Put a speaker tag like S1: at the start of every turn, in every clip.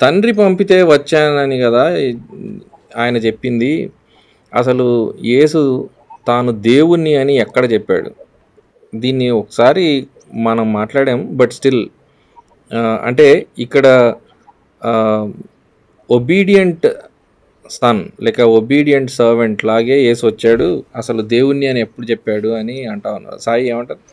S1: తండ్రి పంపితే వచ్చానని కదా ఆయన చెప్పింది అసలు యేసు తాను దేవుణ్ణి అని ఎక్కడ చెప్పాడు దీన్ని ఒకసారి మనం మాట్లాడాం బట్ స్టిల్ అంటే ఇక్కడ ఒబీడియంట్ సన్ లేక ఒబీడియంట్ సర్వెంట్ లాగే యేసు వచ్చాడు అసలు దేవుణ్ణి అని ఎప్పుడు చెప్పాడు అని అంటా ఉన్నారు సాయి ఏమంటారు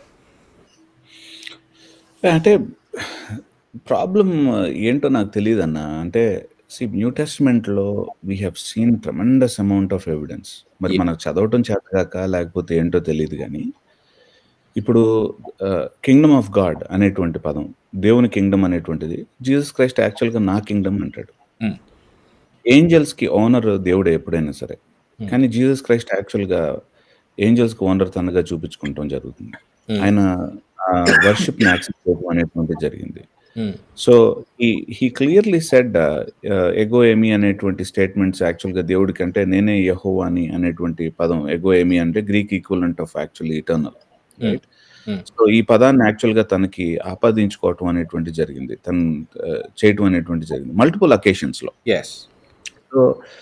S2: అంటే ప్రాబ్లం ఏంటో నాకు తెలియదు అన్న అంటే సి న్యూ టెస్ట్మెంట్లో we have seen tremendous amount of evidence మరి
S1: Yeah.
S2: మనకు చదవటం చేతగాక లేకపోతే ఏంటో తెలియదు కానీ ఇప్పుడు కింగ్డమ్ ఆఫ్ గాడ్ అనేటువంటి పదం దేవుని కింగ్డమ్ అనేటువంటిది జీసస్ క్రైస్ట్ యాక్చువల్గా నా కింగ్డమ్ అంటాడు
S1: Hmm.
S2: ఏంజల్స్కి ఓనర్ దేవుడే ఎప్పుడైనా సరే
S1: Hmm.
S2: కానీ జీసస్ క్రైస్ట్ యాక్చువల్గా ఏంజల్స్కి ఓనర్ తనగా చూపించుకుంటాం జరుగుతుంది
S1: Hmm.
S2: ఆయన వర్షిప్ యాక్సెప్ట్ చేయడం అనేటువంటిది జరిగింది
S1: Hmm.
S2: సో ఈ హీ క్లియర్లీ సెడ్ ఎగో ఎమి అనేటువంటి స్టేట్మెంట్స్ యాక్చువల్గా దేవుడికి అంటే నేనే యహో అని అనేటువంటి పదం ఎగో ఎమి అంటే Greek equivalent of actually eternal right
S1: Hmm.
S2: So ఈ పదాన్ని యాక్చువల్గా తనకి ఆపాదించుకోవటం అనేటువంటి జరిగింది తను uh, చేయటం అనేటువంటి జరిగింది మల్టిపుల్ అకేషన్స్లో
S1: yes
S2: so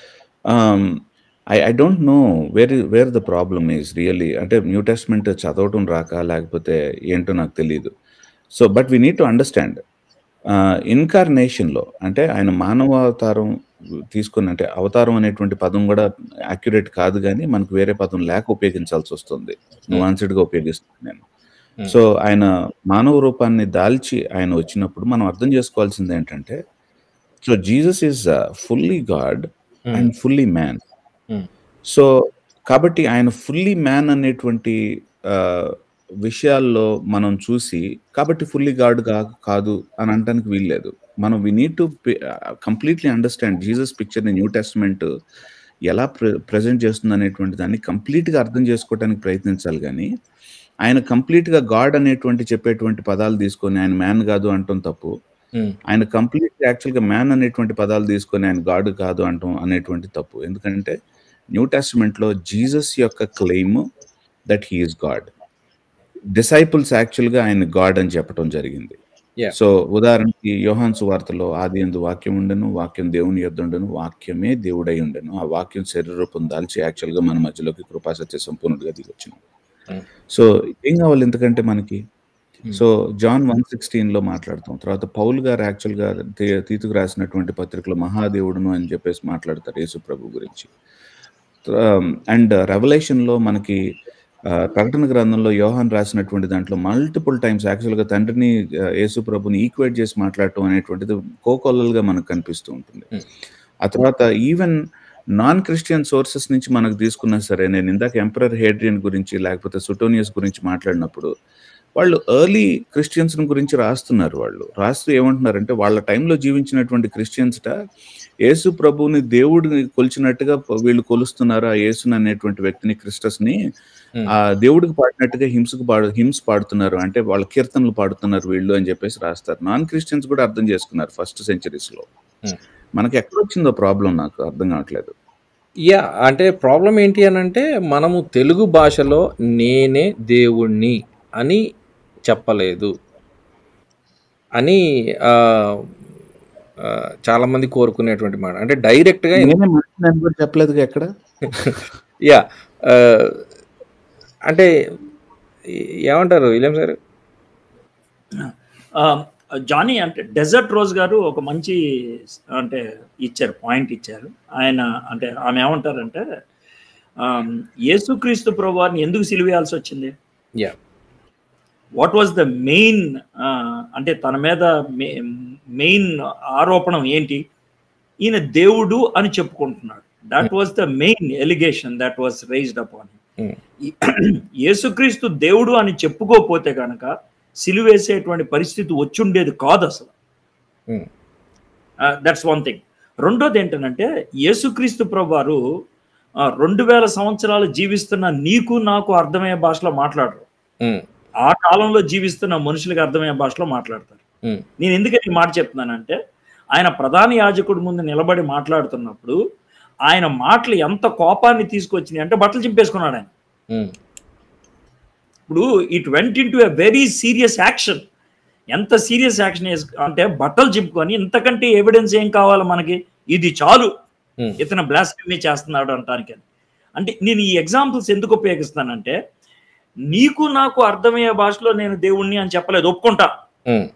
S2: I I don't know where where the problem is really అంటే న్యూ టెస్ట్మెంట్ చదవటం రాక లేకపోతే ఏంటో నాకు తెలియదు so but we need to understand ఇన్కార్నేషన్లో అంటే ఆయన మానవ అవతారం తీసుకుని అంటే అవతారం అనేటువంటి పదం కూడా యాక్యురేట్ కాదు కానీ మనకు వేరే పదం లేక ఉపయోగించాల్సి వస్తుంది నువాన్స్డ్గా ఉపయోగిస్తుంది నేను
S1: Hmm.
S2: సో ఆయన మానవ రూపాన్ని దాల్చి ఆయన వచ్చినప్పుడు మనం అర్థం చేసుకోవాల్సింది ఏంటంటే so Jesus is fully God and fully man
S1: Hmm.
S2: So కాబట్టి ఆయన ఫుల్లీ మ్యాన్ అనేటువంటి ఆ, విషయాల్లో మనం చూసి కాబట్టి ఫుల్లీ గాడ్ కా కాదు అని అనడానికి వీల్లేదు మనం we need to completely understand Jesus పిక్చర్ని న్యూ టెస్ట్మెంట్ ఎలా ప్ర ప్రజెంట్ చేస్తుంది అనేటువంటి దాన్ని కంప్లీట్గా అర్థం చేసుకోవడానికి ప్రయత్నించాలి కానీ ఆయన కంప్లీట్గా గాడ్ అనేటువంటి చెప్పేటువంటి పదాలు తీసుకొని ఆయన మ్యాన్ కాదు అంటాం తప్పు
S1: Hmm.
S2: ఆయన కంప్లీట్ యాక్చువల్గా మ్యాన్ అనేటువంటి పదాలు తీసుకొని ఆయన గాడ్ కాదు అంటాం అనేటువంటి తప్పు ఎందుకంటే న్యూ టెస్ట్మెంట్లో జీసస్ యొక్క claim that he is God disciples యాక్చువల్గా ఆయన గాడ్ అని చెప్పడం జరిగింది
S1: Yeah.
S2: సో ఉదాహరణకి యోహాన్ సువార్తలో ఆది ఎందు వాక్యం ఉండను వాక్యం దేవుని యొద్ద ఉండను వాక్యమే దేవుడై ఉండను ఆ వాక్యం శరీరూపం దాల్చి యాక్చువల్గా మన మధ్యలోకి కృపాసత్య సంపూర్ణుడిగా దిగొచ్చింది
S1: Hmm.
S2: సో ఏం కావాలి ఎందుకంటే మనకి
S1: Hmm.
S2: సో జాన్ వన్ సిక్స్టీన్లో మాట్లాడతాం తర్వాత పౌల్ గారు యాక్చువల్గా తీ- తీతుకు రాసినటువంటి పత్రికలో మహాదేవుడును అని చెప్పేసి మాట్లాడతారు యేసు ప్రభు గురించి అండ్ రెవల్యూషన్లో మనకి ఆ, ప్రకటన గ్రంథంలో యోహాన్ రాసినటువంటి దాంట్లో మల్టిపుల్ టైమ్స్ యాక్చువల్గా తండ్రిని ఆ, యేసు ప్రభుని ఈక్వేట్ చేసి మాట్లాడటం అనేటువంటిది కోకొల్లలుగా మనకు కనిపిస్తూ ఉంటుంది
S1: Hmm.
S2: ఆ తర్వాత ఈవెన్ నాన్ క్రిస్టియన్ సోర్సెస్ నుంచి మనకు తీసుకున్నా సరే నేను ఇందాక ఎంపరర్ హేడ్రియన్ గురించి లేకపోతే సుటోనియస్ గురించి మాట్లాడినప్పుడు వాళ్ళు ఎర్లీ క్రిస్టియన్స్ గురించి రాస్తున్నారు వాళ్ళు రాస్తూ ఏమంటున్నారంటే వాళ్ళ టైంలో జీవించినటువంటి క్రిస్టియన్స్ట యేసు ప్రభువుని దేవుడిని కొలిచినట్టుగా ప- వీళ్ళు కొలుస్తున్నారు ఆ యేసుని అనేటువంటి వ్యక్తిని క్రిస్టస్ని
S1: Hmm.
S2: ఆ దేవుడికి పాడినట్టుగా హింసకు పాడు హింస పాడుతున్నారు అంటే వాళ్ళ కీర్తనలు పాడుతున్నారు వీళ్ళు అని చెప్పేసి రాస్తారు నాన్ క్రిస్టియన్స్ కూడా అర్థం చేసుకున్నారు ఫస్ట్ సెంచరీస్ లో
S1: Hmm.
S2: మనకి ఎక్కడ వచ్చిందో ప్రాబ్లం నాకు అర్థం కావట్లేదు
S1: యా అంటే ప్రాబ్లం ఏంటి అని అంటే మనము తెలుగు భాషలో నేనే దేవుణ్ణి అని చెప్పలేదు అని ఆ, ఆ, చాలా మంది కోరుకునేటువంటి మాట అంటే డైరెక్ట్గా
S2: నేనే మనిషిని అని కూడా చెప్పలేదుగా ఎక్కడ
S1: యా ఆ, అంటే ఏమంటారు విలియం సార్
S3: ఆ, జానీ అంటే డెజర్ట్ రోజ్ గారు ఒక మంచి అంటే ఇచ్చారు పాయింట్ ఇచ్చారు ఆయన అంటే ఆమె ఏమంటారంటే ఆమ్, యేసుక్రీస్తు ప్రభువారిని ఎందుకు సిలివేయాల్సి వచ్చింది
S1: yeah
S3: what was the main అంటే తన మీద మెయిన్ ఆరోపణం ఏంటి ఈయన దేవుడు అని చెప్పుకుంటున్నాడు that was the main allegation that was raised upon యేసుక్రీస్తు దేవుడు అని చెప్పుకోపోతే కనుక సిలువేసేటువంటి పరిస్థితి వచ్చుండేది కాదు అసలు దట్స్ వన్ థింగ్ రెండోది ఏంటంటే యేసుక్రీస్తు ప్రభు వారు రెండు వేల సంవత్సరాలు జీవిస్తున్న నీకు నాకు అర్థమయ్యే భాషలో మాట్లాడరు ఆ కాలంలో జీవిస్తున్న మనుషులకు అర్థమయ్యే భాషలో మాట్లాడతారు నేను ఎందుకని ఈ మాట చెప్తున్నానంటే ఆయన ప్రధాన యాజకుడి ముందు నిలబడి మాట్లాడుతున్నప్పుడు ఆయన మాటలు ఎంత కోపాన్ని తీసుకొచ్చినాయి అంటే బట్టలు చింపేసుకున్నాడు ఆయన ఇప్పుడు it went into a very serious action ఎంత సీరియస్ యాక్షన్ అంటే బట్టలు చింపుకొని ఇంతకంటే ఎవిడెన్స్ ఏం కావాలి మనకి ఇది చాలు
S1: ఉమ్,
S3: ఇతను బ్లాస్ఫెమీ చేస్తున్నాడు అంటానికి అంటే నేను ఈ ఎగ్జాంపుల్స్ ఎందుకు ఉపయోగిస్తానంటే నీకు నాకు అర్థమయ్యే భాషలో నేను దేవుణ్ణి అని చెప్పలేదు ఒప్పుకుంటా
S1: ఉమ్,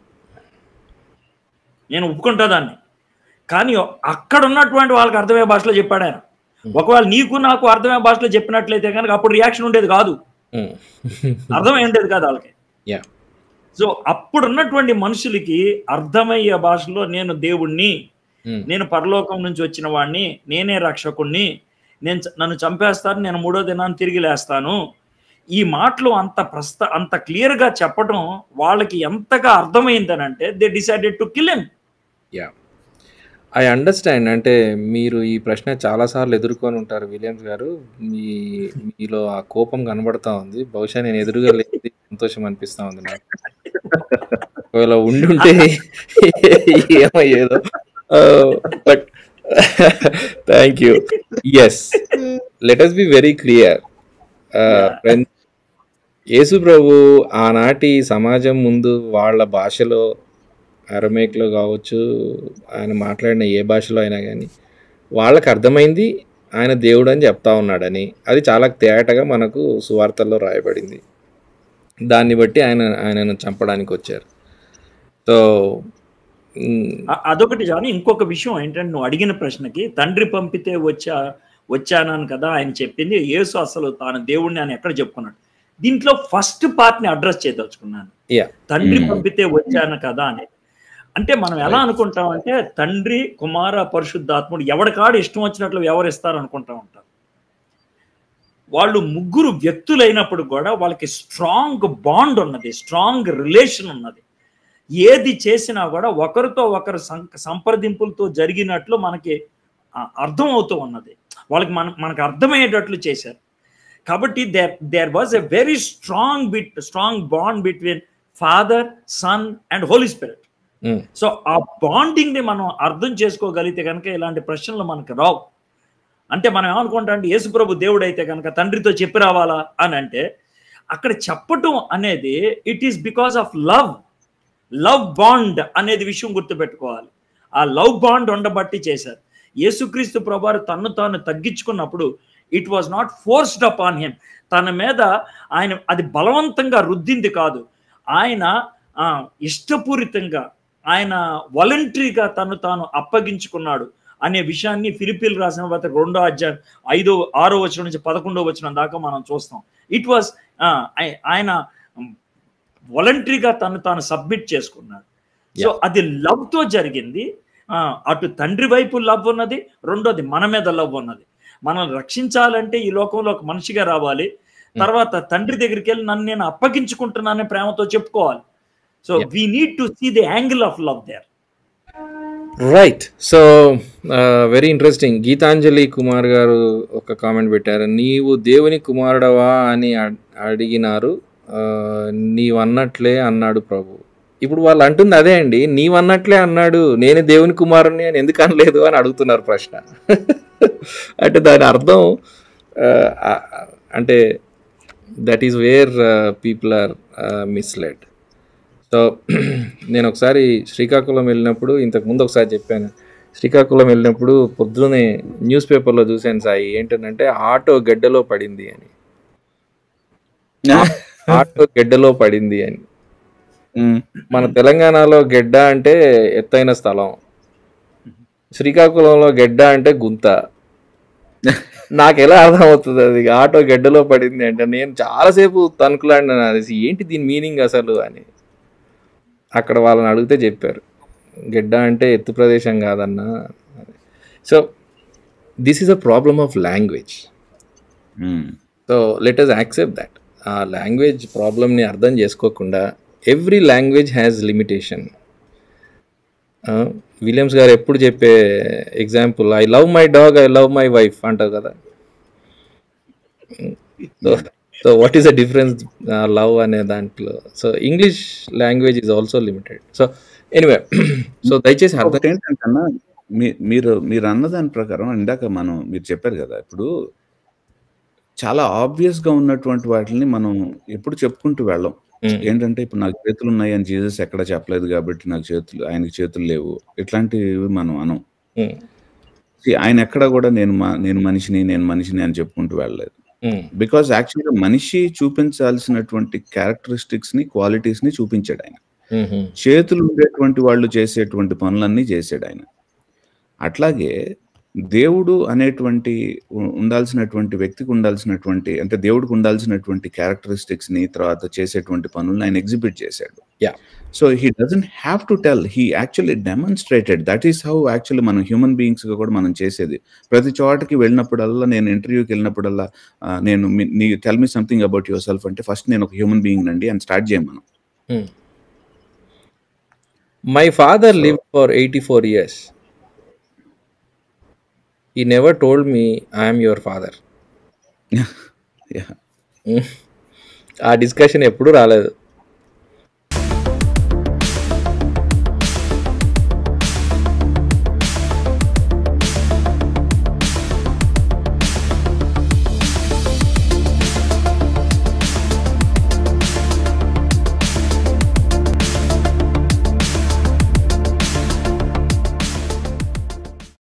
S3: నేను ఒప్పుకుంటా దాన్ని కానీ అక్కడ ఉన్నటువంటి వాళ్ళకి అర్థమయ్యే భాషలో చెప్పాడు ఆయన ఒకవేళ నీకు నాకు అర్థమయ్యే భాషలో చెప్పినట్లయితే కనుక అప్పుడు రియాక్షన్ ఉండేది కాదు
S1: ఉమ్.
S3: అర్థమై ఉండేది కాదు వాళ్ళకి
S1: Yeah.
S3: సో అప్పుడు ఉన్నటువంటి మనుషులకి అర్థమయ్యే భాషలో నేను దేవుణ్ణి
S1: ఉమ్,
S3: నేను పరలోకం నుంచి వచ్చిన వాడిని నేనే రక్షకుణ్ణి నేను చ- నన్ను చంపేస్తాను నేను మూడో దినాన్ని తిరిగి లేస్తాను ఈ మాటలు అంత ప్రస్త అంత క్లియర్ గా చెప్పడం వాళ్ళకి ఎంతగా అర్థమైందనంటే they decided to kill him
S1: yeah I understand అంటే మీరు ఈ ప్రశ్న చాలాసార్లు ఎదుర్కొని ఉంటారు విలియమ్స్ గారు మీ మీలో ఆ కోపం కనబడతా ఉంది బహుశా నేను ఎదురుగా లేదు సంతోషం అనిపిస్తా ఉంది నాకు ఒకవేళ ఉండి ఉంటే ఏమయ్యేదో but thank you yes let us be very clear friends యేసు ప్రభు ఆనాటి సమాజం ముందు వాళ్ళ భాషలో అరమేక్లో కావచ్చు ఆయన మాట్లాడిన ఏ భాషలో అయినా కానీ వాళ్ళకి అర్థమైంది ఆయన దేవుడు అని చెప్తా ఉన్నాడని అది చాలా తేటగా మనకు సువార్తల్లో రాయబడింది దాన్ని బట్టి ఆయన ఆయనను చంపడానికి వచ్చారు సో మ్,
S3: అ- అదొకటి కానీ ఇంకొక విషయం ఏంటంటే నువ్వు అడిగిన ప్రశ్నకి తండ్రి పంపితే వచ్చా వచ్చానని కదా ఆయన చెప్పింది యేసు అసలు తాను దేవుణ్ణి అని ఎక్కడ చెప్పుకున్నాడు దీంట్లో ఫస్ట్ పార్ట్ ని అడ్రస్ చేయదలుచుకున్నాను
S1: యా
S3: తండ్రి
S2: Hmm.
S3: పంపితే వచ్చాను కదా అని అంటే మనం ఎలా అనుకుంటాం అంటే తండ్రి కుమార పరిశుద్ధాత్ముడు ఎవడికాడు ఇష్టం వచ్చినట్లు వ్యవహరిస్తారు అనుకుంటా ఉంటాం వాళ్ళు ముగ్గురు వ్యక్తులైనప్పుడు కూడా వాళ్ళకి స్ట్రాంగ్ బాండ్ ఉన్నది స్ట్రాంగ్ రిలేషన్ ఉన్నది ఏది చేసినా కూడా ఒకరితో ఒకరు సం- సంప్రదింపులతో జరిగినట్లు మనకి ఆ, అర్థం అవుతూ ఉన్నది వాళ్ళకి మన మనకు అర్థమయ్యేటట్లు చేశారు కాబట్టి there there was a very strong bit strong bond between Father Son and Holy Spirit
S1: hmm,
S3: so ఆ బాండింగ్ ని మనం అర్థం చేసుకోగలిగితే కనుక ఇలాంటి ప్రశ్నలు మనకు రావు అంటే మనం ఏమనుకుంటా అంటే యేసుప్రభు దేవుడు అయితే కనుక తండ్రితో చెప్పి రావాలా అని అంటే అక్కడ చెప్పటం అనేది it is because of love love bond అనేది విషయం గుర్తుపెట్టుకోవాలి ఆ లవ్ బాండ్ ఉండబట్టి చేశారు యేసుక్రీస్తు ప్రభువారు తన్ను తాను తగ్గించుకున్నప్పుడు it was not forced up on him తన మీద ఆయన అది బలవంతంగా రుద్దింది కాదు ఆయన ఆ, ఇష్టపూరితంగా ఆయన వాలంటరీగా తను తాను అప్పగించుకున్నాడు అనే విషయాన్ని ఫిలిపిల్ రాసిన పత్రిక రెండో అధ్యాయం ఐదో ఆరో వచనం నుంచి పదకొండో వచనం దాకా మనం చూస్తాం ఇట్ వాస్ ఆయన వాలంటరీగా తను తాను సబ్మిట్ చేసుకున్నాడు సో అది లవ్ తో జరిగింది ఆ, అటు తండ్రి వైపు లవ్ ఉన్నది రెండోది మన మీద లవ్ ఉన్నది మనల్ని రక్షించాలంటే ఈ లోకంలో ఒక మనిషిగా రావాలి తర్వాత తండ్రి దగ్గరికి వెళ్ళి నన్ను నేను అప్పగించుకుంటున్నానని ప్రేమతో చెప్పుకోవాలి so
S1: Yeah.
S3: We need to see the angle of love there
S1: right so very interesting Geetanjali Kumar గారు ఒక కామెంట్ పెట్టారు నీవు దేవుని కుమారుడవా అని అడ్- అడిగినారు ఆ, నీవన్నట్లే అన్నాడు ప్రభు ఇప్పుడు వాళ్ళు అంటుంది అదే అండి నీవన్నట్లే అన్నాడు నేను దేవుని కుమారుని అని ఎందుకు అనలేదు అని అడుగుతున్నారు ప్రశ్న అంటే దాని అర్థం ఆ, ఆ, అంటే that is where people are misled so నేను ఒకసారి శ్రీకాకుళం వెళ్ళినప్పుడు ఇంతకు ముందు ఒకసారి చెప్పాను శ్రీకాకుళం వెళ్ళినప్పుడు పొద్దునే న్యూస్ పేపర్లో చూశాను సాయి ఏంటంటే ఆటో గడ్డలో పడింది అని ఆటో గడ్డలో పడింది అని
S2: ఉమ్,
S1: మన తెలంగాణలో గెడ్డ అంటే ఎత్తైన స్థలం శ్రీకాకుళంలో గెడ్డ అంటే గుంత నాకు ఎలా అర్థమవుతుంది అది ఆటో గడ్డలో పడింది అంటే నేను చాలాసేపు తణుకులాడినాను అది ఏంటి దీని మీనింగ్ అసలు అని అక్కడ వాళ్ళని అడిగితే చెప్పారు గెడ్డ అంటే ఎత్తు ప్రదేశం కాదన్నా so this is a problem of language
S2: um,
S1: so let us accept that ఆ లాంగ్వేజ్ ప్రాబ్లమ్ని అర్థం చేసుకోకుండా every language has limitation Williams గారు ఎప్పుడు చెప్పే example I love my dog I love my wife అంటారు కదా so so what is the difference love అనే దాంట్లో so English language is also limited so anyway so దయచేసి అర్థం
S2: ఒకటి ఏంటంటే అన్న, మీ- మీరు మీరు అన్న దాని ప్రకారం ఇందాక మనం మీరు చెప్పారు కదా ఇప్పుడు చాలా ఆబ్వియస్ గా ఉన్నటువంటి వాటిని మనం ఎప్పుడు చెప్పుకుంటూ వెళ్ళం
S1: హ్మ్.
S2: ఏంటంటే ఇప్పుడు నాకు చేతులున్నాయి అని జీసస్ ఎక్కడ చెప్పలేదు కాబట్టి నాకు చేతులు ఆయనకి చేతులు లేవు. ఇట్లాంటివి మనం అనం.
S1: హ్మ్.
S2: సీ ఆయన ఎక్కడ గూడా నేను మ నేను మనిషిని, నేను మనిషిని అని చెప్పుకుంటూ వెళ్ళలేదు.
S1: హ్మ్.
S2: బికాజ్ యాక్చువల్‌గా మనిషి చూపించాల్సినటువంటి క్యారెక్టరిస్టిక్స్‌ని, క్వాలిటీస్‌ని చూపించాడాయన.
S1: హుహు.
S2: చేతులు ఉండేటువంటి వాళ్ళు చేసేటువంటి పనులన్నీ చేసాడాయన. అట్లాగే దేవుడు అనేటువంటి ఉ ఉండాల్సినటువంటి వ్యక్తికి ఉండాల్సినటువంటి అంటే దేవుడికి ఉండాల్సినటువంటి క్యారెక్టరిస్టిక్స్‌ని తర్వాత చేసేటువంటి పనుల్ని ఆయన ఎగ్జిబిట్ చేశాడు.
S1: Yeah!
S2: So, he doesn't have to tell. He actually demonstrated. That is how actually మనం హ్యూమన్ బీయింగ్స్‌గా కూడా మనం చేసేది. ప్రతి చోటకి వెళ్ళినప్పుడల్లా నేను ఇంటర్వ్యూకెళ్ళినప్పుడల్లా ఆహ్, నేను మీ నీ tell me something about yourself అంటే ఫస్ట్ నేను ఒక హ్యూమన్ బీయింగ్‌నండి అని స్టార్ట్ చేయమనం.
S1: Hmm. My father
S2: so
S1: lived for 84 years. He never told me I am your father.
S2: Yeah!
S1: Hmm. ఆ డిస్కషన్ ఎప్పుడు రాలేదు.